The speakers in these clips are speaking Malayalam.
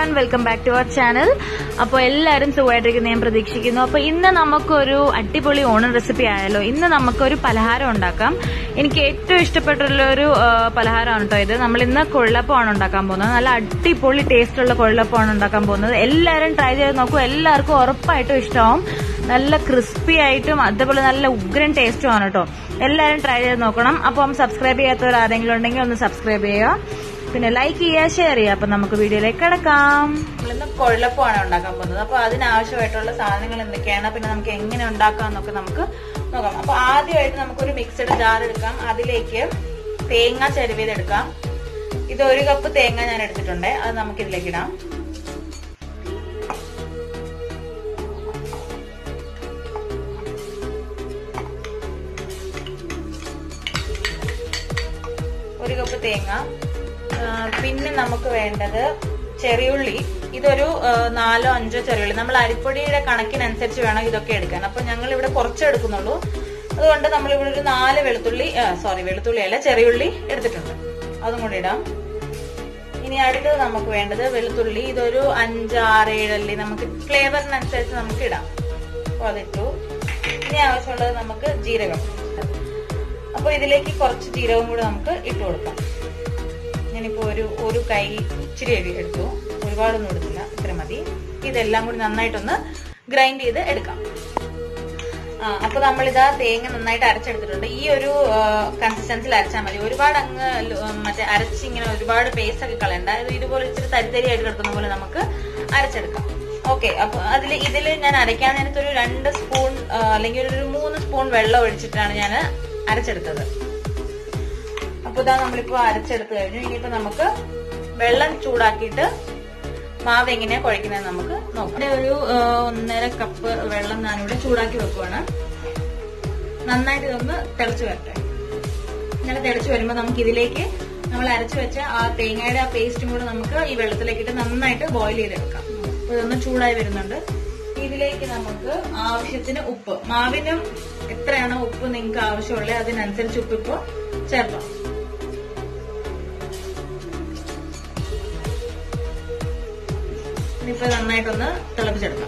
one welcome back to our channel അപ്പോൾ എല്ലാവരും സുഖമായിട്ടിരിക്കുന്ന ഞാൻ പ്രതീക്ഷിക്കുന്നു അപ്പോൾ ഇന്ന് നമുക്കൊരു അടിപൊളി ഓണം റെസിപ്പി ആയാലോ ഇന്ന് നമുക്കൊരു പലഹാരം ഉണ്ടാക്കാം എനിക്ക് ഏറ്റവും ഇഷ്ടപ്പെട്ടുള്ള ഒരു ആ, പലഹാരമാണ് കേട്ടോ ഇത് നമ്മൾ ഇന്ന് കൊള്ളപ്പമാണ് ഉണ്ടാക്കാൻ പോകുന്നത് നല്ല അടിപൊളി ടേസ്റ്റ് ഉള്ള കൊള്ളപ്പമാണ് ഉണ്ടാക്കാൻ പോകുന്നത് എല്ലാവരും ട്രൈ ചെയ്ത് നോക്കൂ എല്ലാവർക്കും ഉറപ്പായിട്ടും ഇഷ്ടമാവും നല്ല ക്രിസ്പി ആയിട്ടും അതേപോലെ നല്ല ഉഗ്രൻ ടേസ്റ്റും ആണ് കേട്ടോ എല്ലാവരും ട്രൈ ചെയ്ത് നോക്കണം അപ്പം സബ്സ്ക്രൈബ് ചെയ്യാത്തവർ ആരെങ്കിലും ഉണ്ടെങ്കിൽ ഒന്ന് സബ്സ്ക്രൈബ് ചെയ്യുക പിന്നെ ലൈക്ക് ചെയ്യുക ഷെയർ ചെയ്യുക അപ്പൊ നമുക്ക് വീഡിയോയിലേക്ക് കിടക്കാം നമ്മളിന്ന് കൊഴലപ്പമാണ് ഉണ്ടാക്കാൻ പോകുന്നത് അപ്പൊ അതിനാവശ്യമായിട്ടുള്ള സാധനങ്ങൾ എന്തൊക്കെയാണ് പിന്നെ നമുക്ക് എങ്ങനെ ഉണ്ടാക്കാം എന്നൊക്കെ നമുക്ക് നോക്കാം അപ്പൊ ആദ്യമായിട്ട് നമുക്കൊരു മിക്സഡ് ജാർ എടുക്കാം അതിലേക്ക് തേങ്ങ ചെരുവിതെടുക്കാം ഇത് ഒരു കപ്പ് തേങ്ങ ഞാൻ എടുത്തിട്ടുണ്ട് അത് നമുക്ക് ഇതിലേക്ക് ഇടാം ഒരു കപ്പ് തേങ്ങ ആ, പിന്നെ നമുക്ക് വേണ്ടത് ചെറിയുള്ളി ഇതൊരു ആ, നാലോ അഞ്ചോ ചെറിയുള്ളി നമ്മൾ അരിപ്പൊടിയുടെ കണക്കിനനുസരിച്ച് വേണം ഇതൊക്കെ എടുക്കാൻ അപ്പൊ ഞങ്ങൾ ഇവിടെ കുറച്ച് എടുക്കുന്നുള്ളൂ അതുകൊണ്ട് നമ്മൾ ഇവിടെ ഒരു നാല് വെളുത്തുള്ളി സോറി വെളുത്തുള്ളി അല്ല ചെറിയുള്ളി എടുത്തിട്ടുണ്ട് അതും കൂടി ഇടാം ഇനി അടുത്തത് നമുക്ക് വേണ്ടത് വെളുത്തുള്ളി ഇതൊരു അഞ്ച് ആറ് ഏഴല്ലി നമുക്ക് ഫ്ലേവറിനനുസരിച്ച് നമുക്ക് ഇടാം അപ്പൊ അതിട്ടു ഇനി ആവശ്യമുള്ളത് നമുക്ക് ജീരകം അപ്പൊ ഇതിലേക്ക് കുറച്ച് ജീരകം കൂടി നമുക്ക് ഇട്ട് കൊടുക്കാം ഞാനിപ്പോ ഒരു ഒരു കൈ ഇച്ചിരി അരി എടുത്തു ഒരുപാടൊന്നും എടുത്തില്ല ഇത്ര മതി ഇതെല്ലാം കൂടി നന്നായിട്ടൊന്ന് ഗ്രൈൻഡ് ചെയ്ത് എടുക്കാം ആ അപ്പൊ നമ്മളിതാ തേങ്ങ നന്നായിട്ട് അരച്ചെടുത്തിട്ടുണ്ട് ഈ ഒരു കൺസിസ്റ്റൻസിൽ അരച്ചാൽ മതി ഒരുപാട് അങ്ങ് ല- ഉം, മറ്റേ അരച്ച് ഇങ്ങനെ ഒരുപാട് പേസ്റ്റ് ഒക്കെ കളയണ്ട ഇത് ഇതുപോലെ ഇച്ചിരി തരിതരിയായിട്ട് കിടക്കുന്ന പോലെ നമുക്ക് അരച്ചെടുക്കാം ഓക്കെ അപ്പൊ അതിൽ ഇതിൽ ഞാൻ അരയ്ക്കാൻ നേരത്തെ ഒരു രണ്ട് സ്പൂൺ ആ, അല്ലെങ്കിൽ ഒരു മൂന്ന് സ്പൂൺ വെള്ളം ഒഴിച്ചിട്ടാണ് ഞാൻ അരച്ചെടുത്തത് അപ്പൊ ഇതാ നമ്മളിപ്പോ അരച്ചെടുത്ത് കഴിഞ്ഞു ഇനിയിപ്പോ നമുക്ക് വെള്ളം ചൂടാക്കിയിട്ട് മാവ് എങ്ങനെയാ കുഴക്കുന്നത് നമുക്ക് നോക്കാം ഇവിടെ ഒരു ആ, ഒന്നര കപ്പ് വെള്ളം ഞാനിവിടെ ചൂടാക്കി വെക്കുവാണ് നന്നായിട്ട് ഇതൊന്ന് തിളച്ചു വരട്ടെ ഇങ്ങനെ തിളച്ചു വരുമ്പോ നമുക്ക് ഇതിലേക്ക് നമ്മൾ അരച്ചു വെച്ച ആ തേങ്ങയുടെ ആ പേസ്റ്റും കൂടെ നമുക്ക് ഈ വെള്ളത്തിലേക്ക് ഇട്ട് നന്നായിട്ട് ബോയിൽ ചെയ്തെടുക്കാം അപ്പൊ ഇതൊന്ന് ചൂടായി വരുന്നുണ്ട് ഇതിലേക്ക് നമുക്ക് ആവശ്യത്തിന് ഉപ്പ് മാവിനും എത്രയാണോ ഉപ്പ് നിങ്ങൾക്ക് ആവശ്യമുള്ളത് അതിനനുസരിച്ച് ഉപ്പ് ഇപ്പോ ചേർക്കാം ഇനിയിപ്പോ നന്നായിട്ടൊന്ന് തിളപ്പിച്ചെടുക്കാം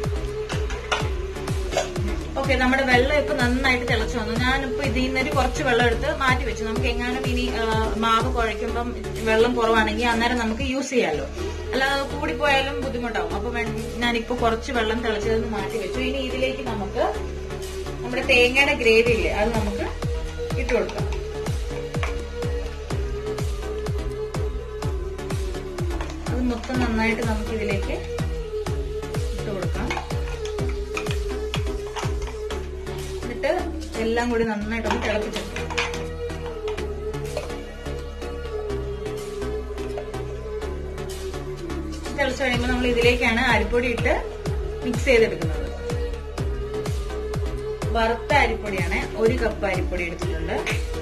ഓക്കെ നമ്മുടെ വെള്ളം ഇപ്പൊ നന്നായിട്ട് തിളച്ചു വന്നു ഞാനിപ്പോ ഇതിൽ നിന്നൊരു കുറച്ച് വെള്ളം എടുത്ത് മാറ്റി വെച്ചു നമുക്ക് എങ്ങാനും ഇനി ആ, മാവ് കുഴയ്ക്കുമ്പം വെള്ളം കുറവാണെങ്കിൽ അന്നേരം നമുക്ക് യൂസ് ചെയ്യാമല്ലോ അല്ലാതെ കൂടിപ്പോയാലും ബുദ്ധിമുട്ടാവും അപ്പൊ വെ- ഞാനിപ്പോ കുറച്ച് വെള്ളം തിളച്ചതെന്ന് മാറ്റി വെച്ചു ഇനി ഇതിലേക്ക് നമുക്ക് നമ്മുടെ തേങ്ങയുടെ ഗ്രേവി ഇല്ലേ അത് നമുക്ക് ഇട്ട് കൊടുക്കാം അത് മൊത്തം നന്നായിട്ട് നമുക്ക് ഇതിലേക്ക് ഇട്ട് കൊടുക്കാം എന്നിട്ട് എല്ലാം കൂടി നന്നായിട്ടൊന്ന് തിളപ്പിച്ചെടുക്കാം തിളച്ച് കഴിയുമ്പോൾ നമ്മൾ ഇതിലേക്കാണ് അരിപ്പൊടി ഇട്ട് മിക്സ് ചെയ്തെടുക്കുന്നത് വറുത്ത അരിപ്പൊടിയാണ് ഒരു കപ്പ് അരിപ്പൊടി എടുത്തിട്ടുണ്ട്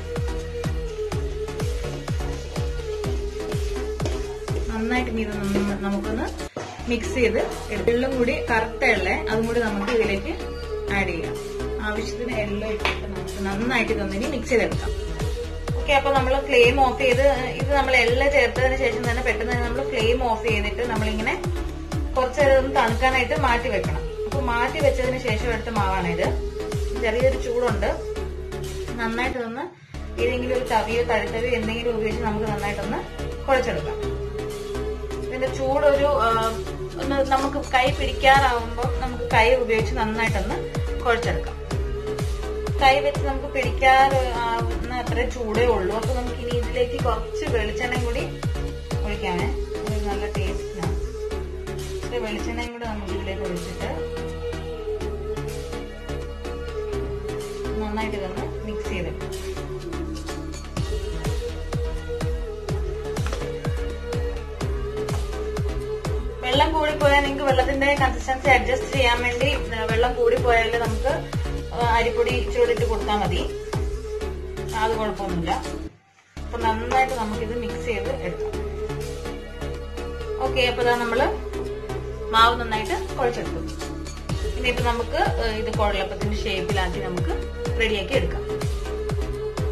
നന്നായിട്ട് ഇനി ഇത് നന്ന- നമുക്കൊന്ന് മിക്സ് ചെയ്ത് എടുത്ത് എള്ളും കൂടി കറുത്ത എള്ളെ അതും കൂടി നമുക്ക് ഇതിലേക്ക് ആഡ് ചെയ്യാം ആവശ്യത്തിന് എള്ള ഇട്ടിട്ട് നമുക്ക് നന്നായിട്ട് ഇതൊന്നിനി മിക്സ് ചെയ്തെടുക്കാം ഓക്കെ അപ്പൊ നമ്മൾ ഫ്ലെയിം ഓഫ് ചെയ്ത് ഇത് നമ്മൾ എള്ള ചേർത്തതിന് ശേഷം തന്നെ പെട്ടെന്ന് തന്നെ നമ്മൾ ഫ്ലെയിം ഓഫ് ചെയ്തിട്ട് നമ്മളിങ്ങനെ കുറച്ച് നേരം ഒന്ന് തണുക്കാനായിട്ട് മാറ്റി വെക്കണം അപ്പൊ മാറ്റി വെച്ചതിന് ശേഷം എടുത്ത മാവാണ് ഇത് ചെറിയൊരു ചൂടുണ്ട് നന്നായിട്ട് ഒന്ന് ഏതെങ്കിലും ഒരു തവിയോ തഴുത്തവിയോ എന്തെങ്കിലും ഉപയോഗിച്ച് നമുക്ക് നന്നായിട്ടൊന്ന് കുഴച്ചെടുക്കാം ഇതിന്റെ ചൂടൊരു ആ, ഒന്ന് നമുക്ക് കൈ പിടിക്കാറാവുമ്പോൾ നമുക്ക് കൈ ഉപയോഗിച്ച് നന്നായിട്ടൊന്ന് കുഴച്ചെടുക്കാം കൈ വെച്ച് നമുക്ക് പിടിക്കാറാവുന്ന അത്ര ചൂടേ ഉള്ളൂ അപ്പൊ നമുക്ക് ഇനി ഇതിലേക്ക് കുറച്ച് വെളിച്ചെണ്ണയും കൂടി ഒഴിക്കാമേ ഒരു നല്ല ടേസ്റ്റിനാണ് ഇച്ചിരി വെളിച്ചെണ്ണയും കൂടി നമുക്ക് ഇതിലേക്ക് ഒഴിച്ചിട്ട് നന്നായിട്ട് ഇതൊന്ന് മിക്സ് ചെയ്തെടുക്കാം വെള്ളം കൂടിപ്പോയാൽ നിങ്ങൾക്ക് വെള്ളത്തിന്റെ കൺസിസ്റ്റൻസി അഡ്ജസ്റ്റ് ചെയ്യാൻ വേണ്ടി ഏഹ്, വെള്ളം കൂടിപ്പോയാൽ നമുക്ക് ഏഹ്, അരിപ്പൊടി ചൂടിട്ട് കൊടുത്താൽ മതി അത് കുഴപ്പമൊന്നുമില്ല അപ്പൊ നന്നായിട്ട് നമുക്കിത് മിക്സ് ചെയ്ത് എടുക്കാം ഓക്കെ അപ്പൊ ഇതാ നമ്മള് മാവ് നന്നായിട്ട് കുഴച്ചെടുത്തു ഇനിയിപ്പോ നമുക്ക് ഏഹ്, ഇത് കുഴലപ്പത്തിന്റെ ഷേപ്പിലാക്കി നമുക്ക് റെഡിയാക്കി എടുക്കാം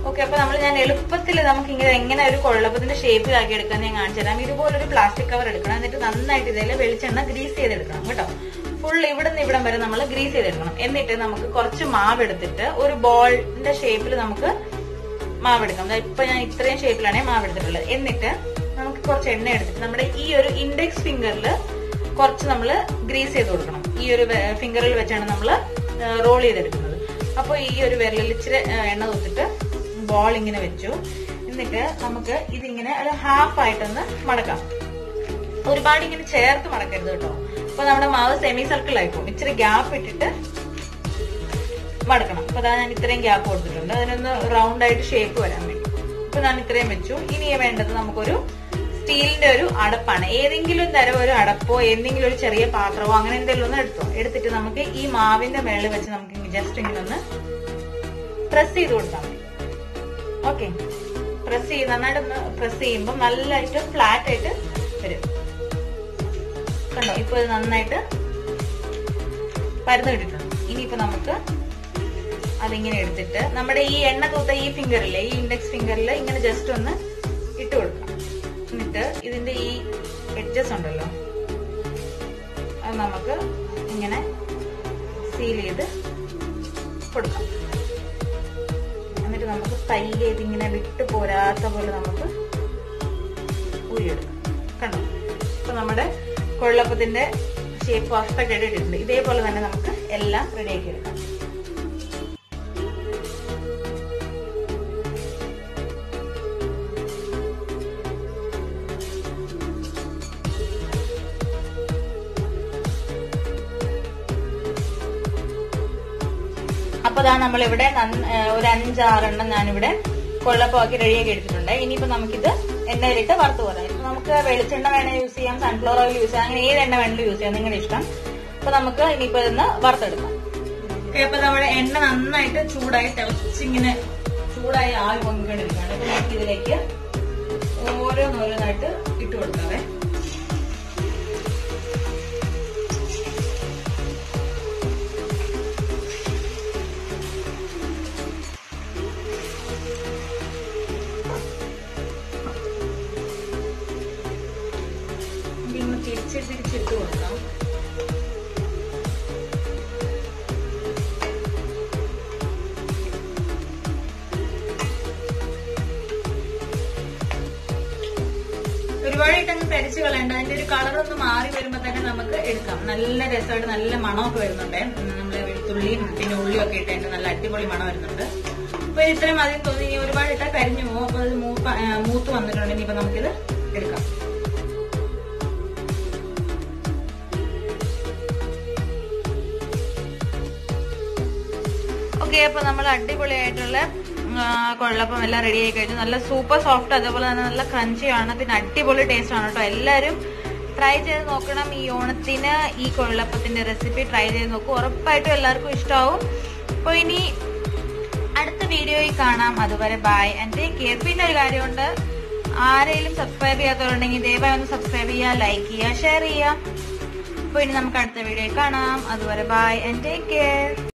ഓക്കെ അപ്പൊ നമ്മൾ ഞാൻ എളുപ്പത്തിൽ നമുക്ക് ഇങ്ങനെ എങ്ങനെ ഒരു കൊള്ളപ്പത്തിന്റെ ഷേപ്പിലാക്കി എടുക്കാൻ ഞാൻ കാണിച്ചു തരാം ഇതുപോലൊരു പ്ലാസ്റ്റിക് കവർ എടുക്കണം എന്നിട്ട് നന്നായിട്ട് ഇതിൽ വെളിച്ചെണ്ണ ഗ്രീസ് ചെയ്തെടുക്കണം കേട്ടോ ഫുൾ ഇവിടുന്ന് ഇവിടം വരെ നമ്മൾ ഗ്രീസ് ചെയ്തെടുക്കണം എന്നിട്ട് നമുക്ക് കുറച്ച് മാവ് എടുത്തിട്ട് ഒരു ബോളിന്റെ ഷേപ്പിൽ നമുക്ക് മാവ് എടുക്കാം ദാ ഇപ്പൊ ഞാൻ ഇത്രയും ഷേപ്പിലാണ് മാവ് എടുത്തിട്ടുള്ളത് എന്നിട്ട് നമുക്ക് കുറച്ച് എണ്ണ എടുത്തിട്ട് നമ്മുടെ ഈ ഒരു ഇൻഡെക്സ് ഫിംഗറിൽ കുറച്ച് നമ്മൾ ഗ്രീസ് ചെയ്ത് കൊടുക്കണം ഈ ഒരു ഫിംഗറിൽ വെച്ചാണ് നമ്മൾ റോൾ ചെയ്തെടുക്കുന്നത് അപ്പോൾ ഈ ഒരു വിരലിൽ ഇച്ചിരി ആ, എണ്ണ തൊട്ടിട്ട് ബോൾ ഇങ്ങനെ വെച്ചു എന്നിട്ട് നമുക്ക് ഇതിങ്ങനെ ഒരു ഹാഫ് ആയിട്ടൊന്ന് മടക്കാം ഒരുപാട് ഇങ്ങനെ ചേർത്ത് മടക്കരുത് കേട്ടോ അപ്പൊ നമ്മുടെ മാവ് സെമി സർക്കിൾ ആയിപ്പോകും ഇച്ചിരി ഗ്യാപ്പ് ഇട്ടിട്ട് മടക്കണം അപ്പൊ അതാ ഞാൻ ഇത്രയും ഗ്യാപ്പ് കൊടുത്തിട്ടുണ്ട് അതിനൊന്ന് റൗണ്ട് ആയിട്ട് ഷേപ്പ് വരാൻ വേണ്ടി അപ്പൊ ഞാൻ ഇത്രയും വെച്ചു ഇനി വേണ്ടത് നമുക്കൊരു സ്റ്റീലിന്റെ ഒരു അടപ്പാണ് ഏതെങ്കിലും തരം ഒരു അടപ്പോ എന്തെങ്കിലും ഒരു ചെറിയ പാത്രമോ അങ്ങനെ എന്തെങ്കിലും ഒന്ന് എടുത്തോ എടുത്തിട്ട് നമുക്ക് ഈ മാവിന്റെ മേളിൽ വെച്ച് നമുക്ക് ജസ്റ്റ് ഇങ്ങനെ ഒന്ന് പ്രസ് ചെയ്ത് കൊടുത്താൽ മതി ഓക്കെ പ്രസ് ചെയ്ത് നന്നായിട്ടൊന്ന് പ്രസ് ചെയ്യുമ്പോൾ നല്ലതായിട്ട് ഫ്ലാറ്റ് ആയിട്ട് വരും കണ്ടോ ഇപ്പൊ ഇത് നന്നായിട്ട് പരന്ന് കിട്ടിയിട്ടുണ്ട് ഇനിയിപ്പോ നമുക്ക് അതിങ്ങനെ എടുത്തിട്ട് നമ്മുടെ ഈ എണ്ണ തൂത്ത ഈ ഫിംഗറിലെ ഈ ഇൻഡെക്സ് ഫിംഗറിൽ ഇങ്ങനെ ജസ്റ്റ് ഒന്ന് ഇട്ട് കൊടുക്കാം എന്നിട്ട് ഇതിന്റെ ഈ എഡ്ജസ് ഉണ്ടല്ലോ അത് നമുക്ക് ഇങ്ങനെ സീൽ ചെയ്ത് കൊടുക്കാം എന്നിട്ട് നമുക്ക് പയ്യെ ഇതിങ്ങനെ വിട്ടു പോരാത്ത പോലെ നമുക്ക് ഊരിയെടുക്കാം കണ്ടോ ഇപ്പൊ നമ്മുടെ കൊള്ളപ്പത്തിന്റെ ഷേപ്പ് പെർഫെക്റ്റ് ആയിട്ട് ഇട്ടിട്ടുണ്ട് ഇതേപോലെ തന്നെ നമുക്ക് എല്ലാം റെഡിയാക്കി എടുക്കാം അപ്പൊ ദാ നമ്മളിവിടെ നന്ന- ഏഹ് ഒരു അഞ്ചാറെണ്ണം ഞാനിവിടെ കൊള്ളപ്പമാക്കി റെഡിയാക്കി എടുത്തിട്ടുണ്ട് ഇനിയിപ്പോ നമുക്കിത് എണ്ണയിലിട്ട് വറുത്ത് പോരാം ഇപ്പൊ നമുക്ക് വെളിച്ചെണ്ണ വേണേ യൂസ് ചെയ്യാം സൺഫ്ലവർ ഓയിൽ യൂസ് ചെയ്യാം അങ്ങനെ ഏത് എണ്ണ വേണമെങ്കിലും യൂസ് ചെയ്യാം നിങ്ങളുടെ ഇഷ്ടം അപ്പൊ നമുക്ക് ഇനിയിപ്പോ ഇതൊന്ന് വറുത്തെടുക്കാം Okay, അപ്പൊ നമ്മുടെ എണ്ണ നന്നായിട്ട് ചൂടായി തിളച്ചിങ്ങനെ ചൂടായി ആവി പൊങ്ങിക്കൊണ്ടിരിക്കുകയാണ് അപ്പൊ നമുക്ക് ഇതിലേക്ക് ഓരോന്നോരോന്നായിട്ട് ഇട്ട് കൊടുക്കാവേ ഇതിങ്ങനെ തിരിച്ച് തിരിച്ചിട്ട് കൊടുക്കാം ഒരുപാട് ഇട്ടങ്ങ് തരിച്ചു കളയണ്ട അതിന്റെ ഒരു കളർ ഒന്ന് മാറി വരുമ്പോ തന്നെ നമുക്ക് എടുക്കാം നല്ല രസമായിട്ട് നല്ല മണമൊക്കെ വരുന്നുണ്ട് നമ്മള് വെളുത്തുള്ളിയും പിന്നെ ഉള്ളിയും ഒക്കെ ഇട്ടതിന്റെ നല്ല അടിപൊളി മണം വരുന്നുണ്ട് അപ്പൊ ഇത് ഇത്രയും മതി തോന്നി ഇനി ഒരുപാട് ഇട്ടാൽ കരിഞ്ഞു പോകും അപ്പൊ അത് മൂപ്പ ആ, മൂത്ത് വന്നിട്ടുണ്ട് ഇനിയിപ്പോ നമുക്കിത് എടുക്കാം ഓക്കെ അപ്പൊ നമ്മൾ അടിപൊളിയായിട്ടുള്ള ആ, കൊള്ളപ്പം എല്ലാം റെഡി ആയി കഴിഞ്ഞു നല്ല സൂപ്പർ സോഫ്റ്റ് അതേപോലെ തന്നെ നല്ല ക്രഞ്ചി ആണ് പിന്നെ അടിപൊളി ടേസ്റ്റ് ആണ് കേട്ടോ എല്ലാവരും ട്രൈ ചെയ്ത് നോക്കണം ഈ ഓണത്തിന് ഈ കൊള്ളപ്പത്തിന്റെ റെസിപ്പി ട്രൈ ചെയ്ത് നോക്കൂ ഉറപ്പായിട്ടും എല്ലാവർക്കും ഇഷ്ടമാവും അപ്പൊ ഇനി അടുത്ത വീഡിയോയിൽ കാണാം അതുവരെ ബൈ ആൻഡ് ടേക്ക് കെയർ പിന്നെ ഒരു കാര്യമുണ്ട് ആരെങ്കിലും സബ്സ്ക്രൈബ് ചെയ്യാത്തവരുണ്ടെങ്കിൽ ദയവായി ഒന്ന് സബ്സ്ക്രൈബ് ചെയ്യുക ലൈക്ക് ചെയ്യുക ഷെയർ ചെയ്യുക അപ്പൊ ഇനി നമുക്ക് അടുത്ത വീഡിയോയിൽ കാണാം അതുവരെ ബൈ ആൻഡ് ടേക്ക് കെയർ